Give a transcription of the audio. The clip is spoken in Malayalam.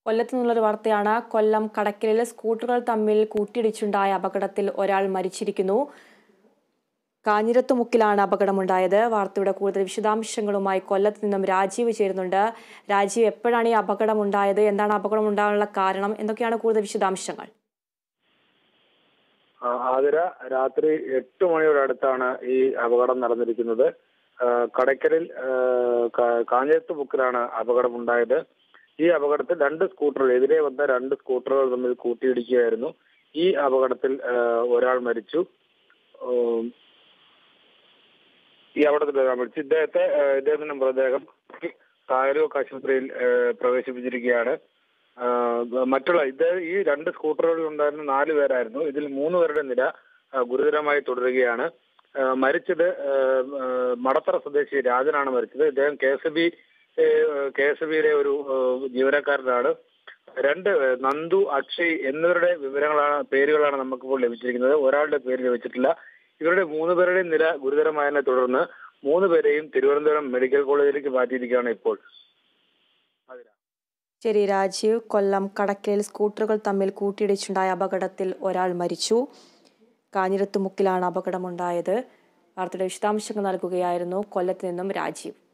കൊല്ലത്ത് നിന്നുള്ളൊരു വാർത്തയാണ് കൊല്ലം കടക്കലിൽ സ്കൂട്ടറുകൾ തമ്മിൽ കൂട്ടിയിടിച്ചുണ്ടായ അപകടത്തിൽ ഒരാൾ മരിച്ചിരിക്കുന്നു കാഞ്ഞിരത്തുമുക്കിലാണ് അപകടമുണ്ടായത് വാർത്തയുടെ കൂടുതൽ വിശദാംശങ്ങളുമായി കൊല്ലത്ത് നിന്നും രാജീവ് ചേരുന്നുണ്ട് രാജീവ് എപ്പോഴാണ് ഈ അപകടം ഉണ്ടായത് എന്താണ് അപകടം ഉണ്ടാകാനുള്ള കാരണം എന്തൊക്കെയാണ് കൂടുതൽ വിശദാംശങ്ങൾ ആ, ആതിര രാത്രി എട്ട് മണിയോട് അടുത്താണ് ഈ അപകടം നടന്നിരിക്കുന്നത് ആ, കടയ്ക്കലിൽ ആ, കാ- കാഞ്ഞിരത്ത് ബുക്കിലാണ് അപകടമുണ്ടായത് ഈ അപകടത്തിൽ രണ്ട് സ്കൂട്ടറുകൾ എതിരെ വന്ന രണ്ട് സ്കൂട്ടറുകൾ തമ്മിൽ കൂട്ടിയിടിക്കുകയായിരുന്നു ഈ അപകടത്തിൽ ആ, ഒരാൾ മരിച്ചു ഉം, ഈ അപകടത്തിൽ ഒരാൾ മരിച്ചു ഇദ്ദേഹത്തെ ആ, ഇദ്ദേഹത്തിന്റെ മൃതദേഹം താലൂക്ക് ആശുപത്രിയിൽ ആ, പ്രവേശിപ്പിച്ചിരിക്കുകയാണ് ആ, മറ്റുള്ള ഇത് ഈ രണ്ട് സ്കൂട്ടറുകളിൽ ഉണ്ടായിരുന്ന നാല് പേരായിരുന്നു ഇതിൽ മൂന്ന് പേരുടെ നില ആ, ഗുരുതരമായി തുടരുകയാണ് ആ, മരിച്ചത് ആ, ആ, മടത്തറ സ്വദേശി രാജനാണ് മരിച്ചത് ഇദ്ദേഹം K S B K S ബിയിലെ ഒരു ആ, ജീവനക്കാരനാണ് രണ്ട് പേർ, നന്ദു അക്ഷയ് എന്നിവരുടെ വിവരങ്ങളാണ് പേരുകളാണ് നമുക്കിപ്പോൾ ലഭിച്ചിരിക്കുന്നത് ഒരാളുടെ പേര് ലഭിച്ചിട്ടില്ല ഇവരുടെ മൂന്ന് പേരുടെയും നില ഗുരുതരമായതിനെ തുടർന്ന് മൂന്ന് പേരെയും തിരുവനന്തപുരം മെഡിക്കൽ കോളേജിലേക്ക് മാറ്റിയിരിക്കുകയാണ് ഇപ്പോൾ അതിനാ ശരി രാജീവ് കൊല്ലം കടക്കലിൽ സ്കൂട്ടറുകൾ തമ്മിൽ കൂട്ടിയിടിച്ചുണ്ടായ അപകടത്തിൽ ഒരാൾ മരിച്ചു കാഞ്ഞിരത്തുമുക്കിലാണ് അപകടമുണ്ടായത് വാർത്തയുടെ വിശദാംശങ്ങൾ നൽകുകയായിരുന്നു കൊല്ലത്ത് നിന്നും രാജീവ്